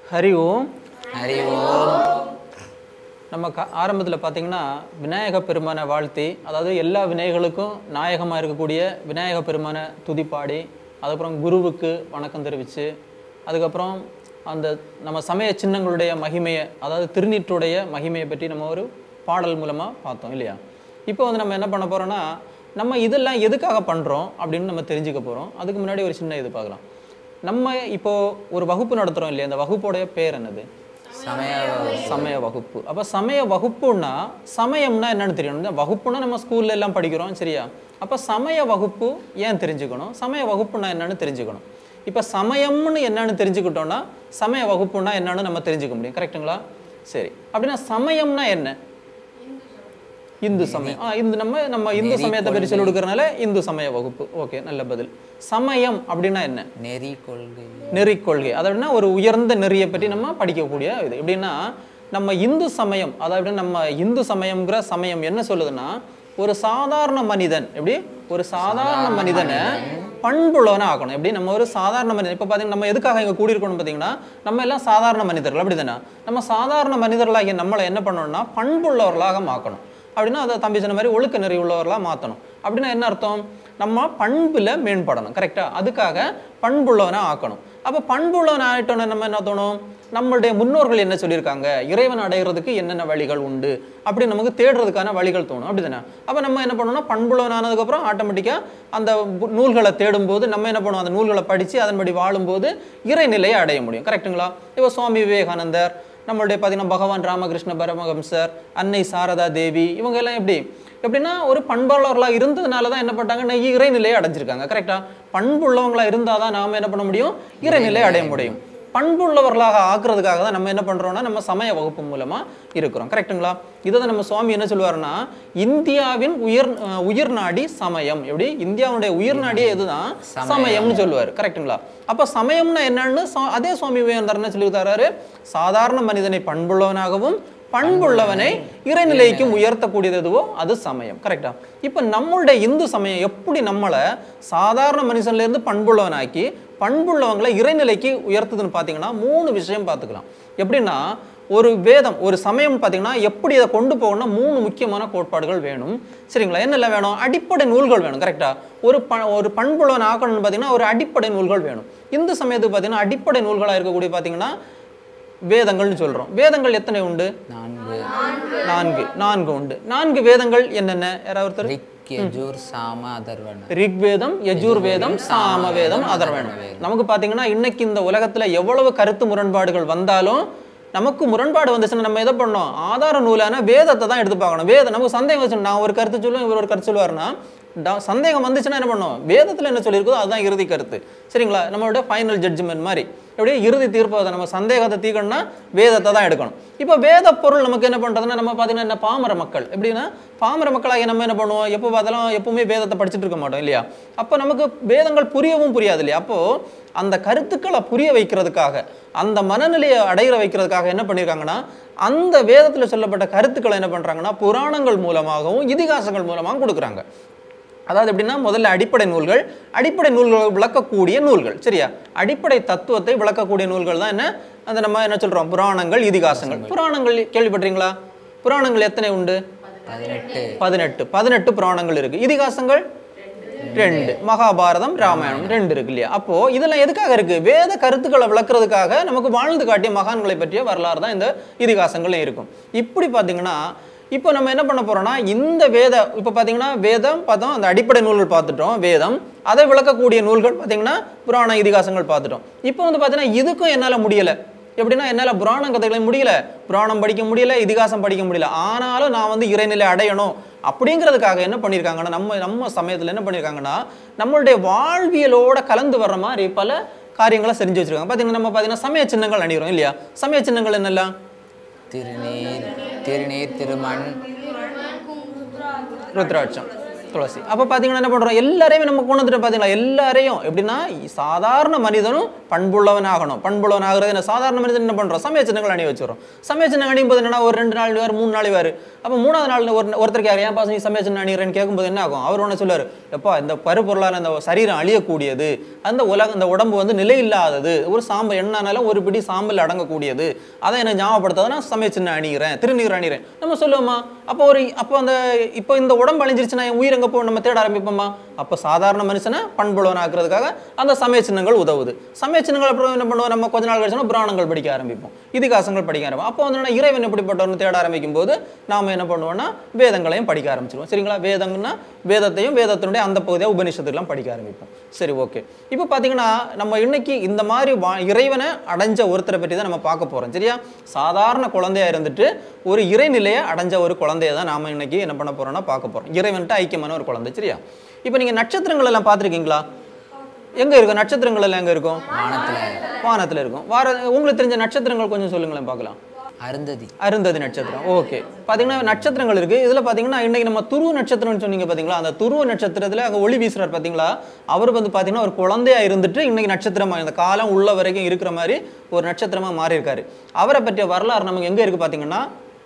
ஹரி ஓம் ஹரி ஓம் நம்ம க ஆரம்பத்தில் பார்த்தீங்கன்னா விநாயக பெருமானை வாழ்த்தி அதாவது எல்லா விநாயகளுக்கும் நாயகமாக இருக்கக்கூடிய விநாயக பெருமானை துதிப்பாடி அதுக்கப்புறம் குருவுக்கு வணக்கம் தெரிவித்து அதுக்கப்புறம் அந்த நம்ம சமய சின்னங்களுடைய மகிமையை அதாவது திருநீற்றுடைய மகிமையை பற்றி நம்ம ஒரு பாடல் மூலமாக பார்த்தோம் இல்லையா இப்போ வந்து நம்ம என்ன பண்ண போகிறோம்னா நம்ம இதெல்லாம் எதுக்காக பண்ணுறோம் அப்படின்னு நம்ம தெரிஞ்சுக்க போகிறோம் அதுக்கு முன்னாடி ஒரு சின்ன இது பார்க்கலாம் நம்ம இப்போ ஒரு வகுப்பு நடத்துகிறோம் இல்லையா அந்த வகுப்போடைய பேர் என்னது சமய சமய வகுப்பு அப்போ சமய வகுப்புன்னா சமயம்னா என்னன்னு தெரியணும் இந்த வகுப்புனா நம்ம ஸ்கூல்ல எல்லாம் படிக்கிறோம் சரியா அப்போ சமய வகுப்பு ஏன் தெரிஞ்சுக்கணும் சமய வகுப்புனா என்னன்னு தெரிஞ்சுக்கணும் இப்போ சமயம்னு என்னன்னு தெரிஞ்சுக்கிட்டோம்னா சமய வகுப்புனா என்னன்னு நம்ம தெரிஞ்சுக்க முடியும் கரெக்ட்டுங்களா சரி அப்படின்னா சமயம்னா என்ன இந்து சமயம் ஆ இந்து நம்ம நம்ம இந்து சமயத்தை பற்றி சொல்லி கொடுக்கறனால இந்து சமய வகுப்பு ஓகே நல்ல பதில் சமயம் அப்படின்னா என்ன நெறி கொள்கை நெறி கொள்கை அதாவது ஒரு உயர்ந்த நெறியை பற்றி நம்ம படிக்கக்கூடிய இது எப்படின்னா நம்ம இந்து சமயம் அதாவது நம்ம இந்து சமயம்ங்கிற சமயம் என்ன சொல்லுதுன்னா ஒரு சாதாரண மனிதன் எப்படி ஒரு சாதாரண மனிதனை பண்புள்ளவனை ஆக்கணும் எப்படி நம்ம ஒரு சாதாரண மனிதன் இப்போ பார்த்தீங்கன்னா நம்ம எதுக்காக இங்கே கூடியிருக்கணும் பார்த்தீங்கன்னா நம்ம எல்லாம் சாதாரண மனிதர்கள் அப்படிதானே நம்ம சாதாரண மனிதர்களாகிய நம்மளை என்ன பண்ணணும்னா பண்புள்ளவர்களாக மாக்கணும் அப்படின்னா அதை தம்பி சொன்ன மாதிரி ஒழுக்க நெறி உள்ளவர்களாக மாற்றணும் அப்படின்னா என்ன அர்த்தம் நம்ம பண்பில் மேம்படணும் கரெக்டாக அதுக்காக பண்புள்ளவனை ஆக்கணும் அப்போ பண்புள்ளவன் ஆகிட்டோன்னு நம்ம என்ன தோணும் நம்மளுடைய முன்னோர்கள் என்ன சொல்லியிருக்காங்க இறைவன் அடைகிறதுக்கு என்னென்ன வழிகள் உண்டு அப்படி நமக்கு தேடுறதுக்கான வழிகள் தோணும் அப்படி தானே அப்போ நம்ம என்ன பண்ணணும்னா பண்புள்ளவன் ஆனதுக்கப்புறம் ஆட்டோமேட்டிக்காக அந்த பு- நூல்களை தேடும்போது நம்ம என்ன பண்ணுவோம் அந்த நூல்களை படித்து அதன்படி வாழும்போது இறைநிலையை அடைய முடியும் கரெக்ட்டுங்களா இப்போ சுவாமி விவேகானந்தர் நம்மளுடைய பார்த்தீங்கன்னா பகவான் ராமகிருஷ்ண பரமஹம்சர் அன்னை சாரதா தேவி இவங்க எல்லாம் எப்படி எப்படின்னா ஒரு பண்பாளர்களாக இருந்ததுனால தான் என்ன பண்ணிட்டாங்க இறைநிலையை அடைஞ்சிருக்காங்க கரெக்டா பண்புள்ளவங்களா இருந்தால் தான் நாம என்ன பண்ண முடியும் இறைநிலை அடைய முடியும் பண்புள்ளவர்களாக ஆக்குறதுக்காக தான் நம்ம என்ன பண்றோம்னா நம்ம சமய வகுப்பு மூலமா இருக்கிறோம் கரெக்ட்டுங்களா இதை தான் நம்ம சுவாமி என்ன சொல்லுவாருன்னா இந்தியாவின் உயர் அஹ், உயிர் நாடி சமயம் எப்படி இந்தியாவுடைய உயிர் நாடியே இதுதான் சமயம்னு சொல்லுவார் கரெக்ட்டுங்களா அப்ப சமயம்னா என்னன்னு சா- அதே சுவாமி விவேகானந்தர் என்ன சொல்லி தராரு சாதாரண மனிதனை பண்புள்ளவனாகவும் பண்புள்ளவனை இறைநிலைக்கும் உயர்த்தக்கூடியது எதுவோ அது சமயம் கரெக்டா இப்போ நம்மளுடைய இந்து சமயம் எப்படி நம்மளை சாதாரண மனுஷன்ல இருந்து பண்புள்ளவனாக்கி பண்புள்ளவங்களை இறைநிலைக்கு உயர்த்துதுன்னு பார்த்தீங்கன்னா மூணு விஷயம் பார்த்துக்கலாம் எப்படின்னா ஒரு வேதம் ஒரு சமயம் பார்த்தீங்கன்னா எப்படி இதை கொண்டு போகணும்னா மூணு முக்கியமான கோட்பாடுகள் வேணும் சரிங்களா என்னெல்லாம் வேணும் அடிப்படை நூல்கள் வேணும் கரெக்டா ஒரு ப ஒரு பண்புள்ளவன் ஆக்கணும்னு பார்த்தீங்கன்னா ஒரு அடிப்படை நூல்கள் வேணும் இந்து சமயத்துக்கு பார்த்தீங்கன்னா அடிப்படை நூல்களாக இருக்கக்கூடிய பார்த்தீங்கன்னா வேதங்கள்னு சொல்றோம் வேதங்கள் எத்தனை உண்டு நான்கு நான்கு நான்கு உண்டு நான்கு வேதங்கள் என்னென்ன யாராவது ஒருத்தர் ரிக் யஜூர் சாம அதர்வன ரிக்வேதம் யஜுர் வேதம் சாம வேதம் அதர்வணம் நமக்கு பாத்தீங்கன்னா இன்னைக்கு இந்த உலகத்துல எவ்வளவு கருத்து முரண்பாடுகள் வந்தாலும் நமக்கு முரண்பாடு வந்துச்சுன்னா நம்ம எதை பண்ணோம் ஆதார நூலான வேதத்தை தான் எடுத்து பார்க்கணும் வேதம் நமக்கு சந்தேகம் வச்சு நான் ஒரு கருத்து சொல்லுவேன் இவர் ஒரு கருத்து சொல்லுவாருன்னா டா- சந்தேகம் வந்துச்சுன்னா என்ன பண்ணோம் வேதத்துல என்ன சொல்லியிருக்கோ அதுதான் இறுதி கருத்து சரிங்களா நம்மளோட ஃபைனல் ஜட்ஜ்மெண்ட் மாதிரி எப்படி இறுதி தீர்ப்பு அதை நம்ம சந்தேகத்தை தீர்க்கணும்னா வேதத்தை தான் எடுக்கணும் இப்போ வேத பொருள் நமக்கு என்ன பண்றதுன்னா நம்ம பார்த்தீங்கன்னா என்ன பாமர மக்கள் எப்படின்னா பாமர மக்களாகி நம்ம என்ன பண்ணுவோம் எப்போ பார்த்தாலும் எப்பவுமே வேதத்தை படிச்சுட்டு இருக்க மாட்டோம் இல்லையா அப்போ நமக்கு வேதங்கள் புரியவும் புரியாது இல்லையா அப்போ அந்த கருத்துக்களை புரிய வைக்கிறதுக்காக அந்த மனநிலையை அடையிற வைக்கிறதுக்காக என்ன பண்ணியிருக்காங்கன்னா அந்த வேதத்தில் சொல்லப்பட்ட கருத்துக்களை என்ன பண்றாங்கன்னா புராணங்கள் மூலமாகவும் இதிகாசங்கள் மூலமாகவும் கொடுக்குறாங்க அதாவது எப்படின்னா முதல்ல அடிப்படை நூல்கள் அடிப்படை நூல்கள் விளக்கக்கூடிய நூல்கள் சரியா அடிப்படை தத்துவத்தை விளக்கக்கூடிய நூல்கள் தான் என்ன அந்த நம்ம என்ன சொல்றோம் புராணங்கள் இதிகாசங்கள் புராணங்கள் கேள்விப்பட்டீங்களா புராணங்கள் எத்தனை உண்டு பதினெட்டு பதினெட்டு பதினெட்டு புராணங்கள் இருக்கு இதிகாசங்கள் ரெண்டு மகாபாரதம் ராமாயணம் ரெண்டு இருக்கு இல்லையா அப்போ இதெல்லாம் எதுக்காக இருக்கு வேத கருத்துக்களை விளக்குறதுக்காக நமக்கு வாழ்ந்து காட்டிய மகான்களை பற்றிய வரலாறு தான் இந்த இதிகாசங்கள்ல இருக்கும் இப்படி பாத்தீங்கன்னா இப்போ நம்ம என்ன பண்ண போறோம்னா இந்த வேத இப்போ பாத்தீங்கன்னா வேதம் பார்த்தோம் அந்த அடிப்படை நூல்கள் பார்த்துட்டோம் வேதம் அதை விளக்கக்கூடிய நூல்கள் பாத்தீங்கன்னா புராண இதிகாசங்கள் பார்த்துட்டோம் இப்போ வந்து பாத்தீங்கன்னா இதுக்கும் என்னால முடியல எப்படின்னா என்னால் புராணம் கதைகளை முடியல புராணம் படிக்க முடியல இதிகாசம் படிக்க முடியல ஆனாலும் நான் வந்து இறைநிலை அடையணும் அப்படிங்கிறதுக்காக என்ன பண்ணியிருக்காங்கன்னா நம்ம நம்ம சமயத்தில் என்ன பண்ணியிருக்காங்கன்னா நம்மளுடைய வாழ்வியலோட கலந்து வர்ற மாதிரி பல காரியங்களை செஞ்சு வச்சிருக்காங்க பார்த்தீங்கன்னா நம்ம பார்த்தீங்கன்னா சமய சின்னங்கள் அணிகிறோம் இல்லையா சமய சின்னங்கள் என்னெல்லாம் திருநீர் திருநீர் திருமண் ருத்ராட்சம் துளசி அப்போ பார்த்தீங்கன்னா என்ன பண்ணுறோம் எல்லாரையுமே நம்ம கொண்டு வந்துட்டு பார்த்தீங்களா எல்லாரையும் எப்படின்னா சாதாரண மனிதனும் பண்புள்ளவன் ஆகணும் பண்புள்ளவன் ஆகிறது என்ன சாதாரண மனிதன் என்ன பண்ணுறோம் சமய சின்னங்கள் அணி வச்சுறோம் சமய சின்னம் அணியும் போது என்னன்னா ஒரு ரெண்டு நாள் வேறு மூணு நாள் வேறு அப்போ மூணாவது நாள் ஒரு ஒருத்தருக்கு யார் ஏன் பாசம் நீ சமய சின்னம் அணிகிறேன்னு கேட்கும்போது என்ன ஆகும் அவர் ஒன்று சொல்லுவார் எப்பா இந்த பருப்பொருளால் இந்த சரீரம் அழியக்கூடியது அந்த உலக இந்த உடம்பு வந்து நிலை இல்லாதது ஒரு சாம்பல் என்னன்னாலும் ஒரு பிடி சாம்பல் அடங்கக்கூடியது அதை எனக்கு ஞாபகப்படுத்தாத நான் சமய சின்னம் அணிகிறேன் திருநீர் அணிகிறேன் நம்ம சொல்லுவோமா அப்போ ஒரு அப்போ அந்த இப்போ இந்த உடம்பு அழிஞ்சிருச்சுன்னா என் உயிர் எங்கே போ நம்ம தேட ஆரம்பிப்போமா அப்போ சாதாரண மனுஷனை பண்புலவன் ஆக்குறதுக்காக அந்த சமய சின்னங்கள் உதவுது சமய சின்னங்கள் அப்புறம் என்ன பண்ணுவோம் நம்ம கொஞ்ச நாள் கழிச்சோம்னா புராணங்கள் படிக்க ஆரம்பிப்போம் இதிகாசங்கள் படிக்க ஆரம்பிப்போம் அப்போ வந்து என்ன, இறைவன் எப்படிப்பட்டவர்னு தேட ஆரம்பிக்கும் போது நாம என்ன பண்ணுவோம்னா வேதங்களையும் படிக்க ஆரம்பிச்சிருவோம் சரிங்களா வேதங்கன்னா வேதத்தையும் வேதத்தினுடைய அந்த பகுதியாக உபனிஷத்துலாம் படிக்க ஆரம்பிப்போம் சரி ஓகே இப்போ பார்த்தீங்கன்னா நம்ம இன்னைக்கு இந்த மாதிரி வா- இறைவனை அடைஞ்ச ஒருத்தரை பற்றி தான் நம்ம பார்க்க போகிறோம் சரியா சாதாரண குழந்தையா இருந்துட்டு ஒரு இறைநிலையை அடைஞ்ச ஒரு குழந்தைய தான் நாம இன்னைக்கு என்ன பண்ண போறோம்னா பார்க்க போறோம் இறைவன்ட்டு ஐக்கியமான ஒரு குழந்தை சரியா இப்போ நீங்க நட்சத்திரங்கள் எல்லாம் பார்த்துருக்கீங்களா எங்க இருக்கும் நட்சத்திரங்கள் எல்லாம் எங்க இருக்கும் வானத்தில் வானத்துல இருக்கும் வார உங்களுக்கு தெரிஞ்ச நட்சத்திரங்கள் கொஞ்சம் சொல்லுங்களேன் பார்க்கலாம் அருந்ததி அருந்ததி நட்சத்திரம் ஓகே பார்த்தீங்கன்னா நட்சத்திரங்கள் இருக்குது இதில் பார்த்தீங்கன்னா இன்னைக்கு நம்ம துருவ நட்சத்திரம்னு சொன்னீங்க பார்த்தீங்களா அந்த துருவ நட்சத்திரத்தில் அங்கே ஒளி வீசுறார் பார்த்தீங்களா அவர் வந்து பார்த்தீங்கன்னா ஒரு குழந்தையா இருந்துட்டு இன்னைக்கு நட்சத்திரமா இந்த காலம் உள்ள வரைக்கும் இருக்கிற மாதிரி ஒரு நட்சத்திரமா மாறி இருக்காரு அவரை பற்றிய வரலாறு நமக்கு எங்கே இருக்குது பார்த்தீங்கன்னா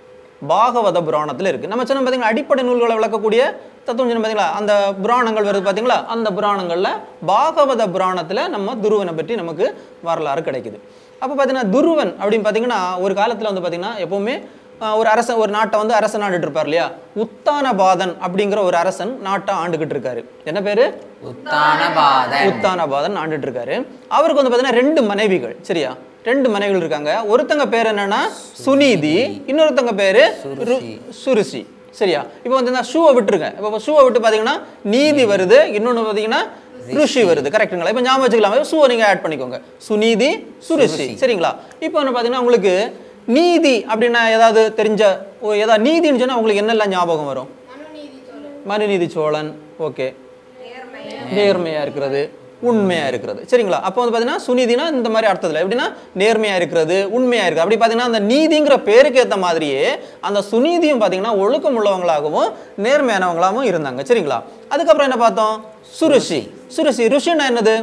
பாகவத புராணத்தில் இருக்குது நம்ம சொன்ன பார்த்தீங்களா அடிப்படை நூல்களை விளக்கக்கூடிய தத்துவம் சொன்ன பார்த்தீங்களா அந்த புராணங்கள் வருது பார்த்தீங்களா அந்த புராணங்களில் பாகவத புராணத்தில் நம்ம துருவனை பற்றி நமக்கு வரலாறு கிடைக்குது அப்போ பார்த்தீங்கன்னா துருவன் அப்படின்னு பார்த்தீங்கன்னா ஒரு காலத்தில் வந்து பார்த்தீங்கன்னா எப்போவுமே ஆஹ், ஒரு அரசன் ஒரு நாட்டை வந்து அரசன் ஆண்டுட்டு இருப்பார் இல்லையா உத்தானபாதன் அப்படிங்கிற ஒரு அரசன் நாட்டை ஆண்டுகிட்டு இருக்காரு என்ன பேரு உத்தானபாதன் உத்தானபாதன் ஆண்டுட்டு இருக்காரு அவருக்கு வந்து பார்த்தீங்கன்னா ரெண்டு மனைவிகள் சரியா ரெண்டு மனைவிகள் இருக்காங்க ஒருத்தங்க பேர் என்னன்னா சுனீதி இன்னொருத்தங்க பேரு ரு- சுருசி சரியா இப்போ வந்து இந்த ஷூவை விட்டுருங்க இப்போ ஷூவை விட்டு பார்த்தீங்கன்னா நீதி வருது இன்னொன்று பார்த்தீங்கன்னா ருஷி வருது கரெக்ட்டுங்களா இப்போ ஞாபகம் வச்சுக்கலாம் ஷூவை நீங்கள் ஆட் பண்ணிக்கோங்க சுனீதி சுருசி சரிங்களா இப்போ வந்து பார்த்தீங்கன்னா உங்களுக்கு நீதி அப்படின்னா ஏதாவது தெரிஞ்ச ஓ, ஏதாவது நீதின்னு சொன்னா உங்களுக்கு என்னெல்லாம் ஞாபகம் வரும் மனுநீதி சோழன் ஓகே நேர்மையா இருக்கிறது உண்மையா இருக்கிறது சரிங்களா அப்போ வந்து பார்த்தீங்கன்னா சுனிதினா இந்த மாதிரி அர்த்தத்தில் எப்படின்னா நேர்மையா இருக்கிறது உண்மையா இருக்கு அப்படி பார்த்தீங்கன்னா அந்த நீதிங்கிற பேருக்கு ஏற்ற மாதிரியே அந்த சுனீதியும் பார்த்தீங்கன்னா ஒழுக்கம் உள்ளவங்களாகவும் நேர்மையானவங்களாகவும் இருந்தாங்க சரிங்களா அதுக்கப்புறம் என்ன பார்த்தோம் சுருஷி சுருஷி ருஷின்னா என்னது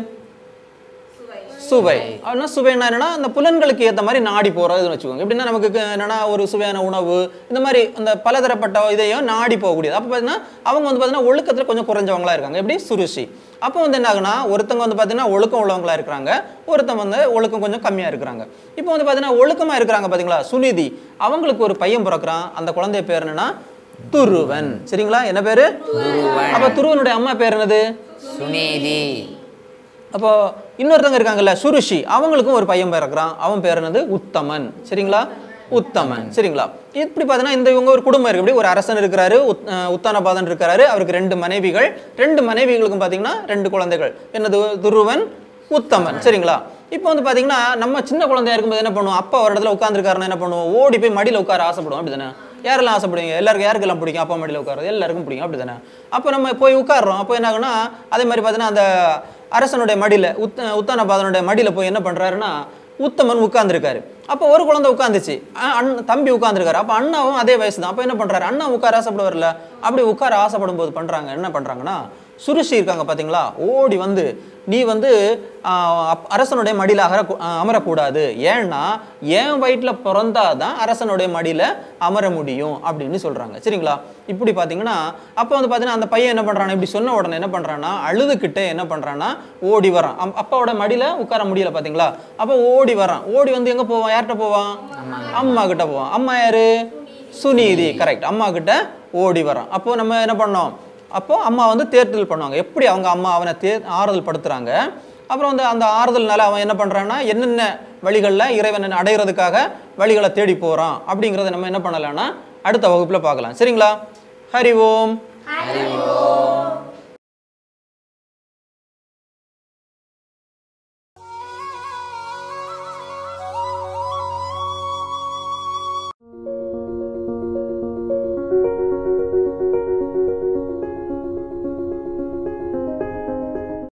சுவை அப்படின்னா சுவைன்னா என்னன்னா அந்த புலன்களுக்கு ஏற்ற மாதிரி நாடி போறதுன்னு வச்சுக்கோங்க எப்படின்னா நமக்கு க- என்னன்னா ஒரு சுவையான உணவு இந்த மாதிரி அந்த பலதரப்பட்ட இதையும் நாடி போகக்கூடியது அப்போ பார்த்தீங்கன்னா அவங்க வந்து பார்த்தீங்கன்னா ஒழுக்கத்தில் கொஞ்சம் குறைஞ்சவங்களா இருக்காங்க எப்படி சுருஷி அப்போ வந்து என்ன ஆகுனா ஒருத்தவங்க வந்து பார்த்தீங்கன்னா ஒழுக்கம் உள்ளவங்களா இருக்கிறாங்க ஒருத்தவங்க வந்து ஒழுக்கம் கொஞ்சம் கம்மியாக இருக்கிறாங்க இப்போ வந்து பார்த்தீங்கன்னா ஒழுக்கமாக இருக்கிறாங்க பார்த்தீங்களா சுனிதி அவங்களுக்கு ஒரு பையன் பிறக்கிறான் அந்த குழந்தைய பேர் என்னன்னா துருவன் சரிங்களா என்ன பேரு அப்போ துருவனுடைய அம்மா பேர் என்னது சுனீதி அப்போ இன்னொருத்தவங்க இருக்காங்கல்ல சுருஷி அவங்களுக்கும் ஒரு பையன் பிறக்கிறான் அவன் பேர் என்னது உத்தமன் சரிங்களா உத்தமன் சரிங்களா இப்படி பார்த்தீங்கன்னா இந்த இவங்க ஒரு குடும்பம் இருக்கு இப்படி ஒரு அரசன் இருக்கிறாரு உத் அஹ் உத்தானபாதன் இருக்கிறாரு அவருக்கு ரெண்டு மனைவிகள் ரெண்டு மனைவிகளுக்கும் பார்த்தீங்கன்னா ரெண்டு குழந்தைகள் என்னது துருவன் உத்தமன் சரிங்களா இப்போ வந்து பார்த்தீங்கன்னா நம்ம சின்ன குழந்தையா இருக்கும்போது என்ன பண்ணுவோம் அப்பா ஒரு இடத்துல உட்காந்துருக்காருன்னா என்ன பண்ணுவோம் ஓடி போய் மடியில் உட்கார ஆசைப்படுவோம் அப்படி தானே யாரெல்லாம் ஆசைப்படுவீங்க எல்லாருக்கும் யாருக்கெல்லாம் பிடிக்கும் அப்பா மடியில் உட்காருறது எல்லாருக்கும் பிடிக்கும் அப்படி தானே அப்போ நம்ம போய் உட்கார்றோம் அப்போ என்ன ஆகுனா அதே மாதிரி பார்த்தீங்கன்னா அந்த அரசனுடைய மடியில் உத்த உத்தானபாதனுடைய மடியில் போய் என்ன பண்ணுறாருன்னா உத்தமன் உட்கார்ந்துருக்காரு அப்போ ஒரு குழந்தை உட்காந்துச்சு அண்ணன் தம்பி உட்காந்துருக்காரு அப்போ அண்ணாவும் அதே வயசு தான் அப்போ என்ன பண்ணுறாரு அண்ணா உட்கார ஆசைப்படுவார்ல அப்படி உட்கார ஆசைப்படும் போது பண்ணுறாங்க என்ன பண்ணுறாங்கன்னா சுருஷி இருக்காங்க பார்த்தீங்களா ஓடி வந்து நீ வந்து ஆஹ், அப்- அரசனுடைய மடியில் அகர அமரக்கூடாது ஏன்னா என் வயிற்றில் பிறந்தாதான் அரசனுடைய மடியில் அமர முடியும் அப்படின்னு சொல்கிறாங்க சரிங்களா இப்படி பார்த்தீங்கன்னா அப்போ வந்து பார்த்தீங்கன்னா அந்த பையன் என்ன பண்ணுறான் இப்படி சொன்ன உடனே என்ன பண்ணுறான்னா அழுதுகிட்டே என்ன பண்ணுறான்னா ஓடி வரான் அம்- அப்பாவோட மடியில் உட்கார முடியல பார்த்தீங்களா அப்போ ஓடி வரான் ஓடி வந்து எங்கே போவான் யார்கிட்ட போவான் அம்மா கிட்ட போவான் அம்மா யாரு சுனீதி கரெக்ட் அம்மா கிட்ட ஓடி வரான் அப்போ நம்ம என்ன பண்ணோம் அப்போ அம்மா வந்து தேர்தல் பண்ணுவாங்க எப்படி அவங்க அம்மா அவனை தே ஆறுதல் படுத்துறாங்க அப்புறம் வந்து அந்த ஆறுதல்னால அவன் என்ன பண்ணுறான்னா என்னென்ன வழிகளில் இறைவனை அடைகிறதுக்காக வழிகளை தேடி போகிறான் அப்படிங்கிறத நம்ம என்ன பண்ணலாம்னா அடுத்த வகுப்பில் பார்க்கலாம் சரிங்களா ஹரி ஓம்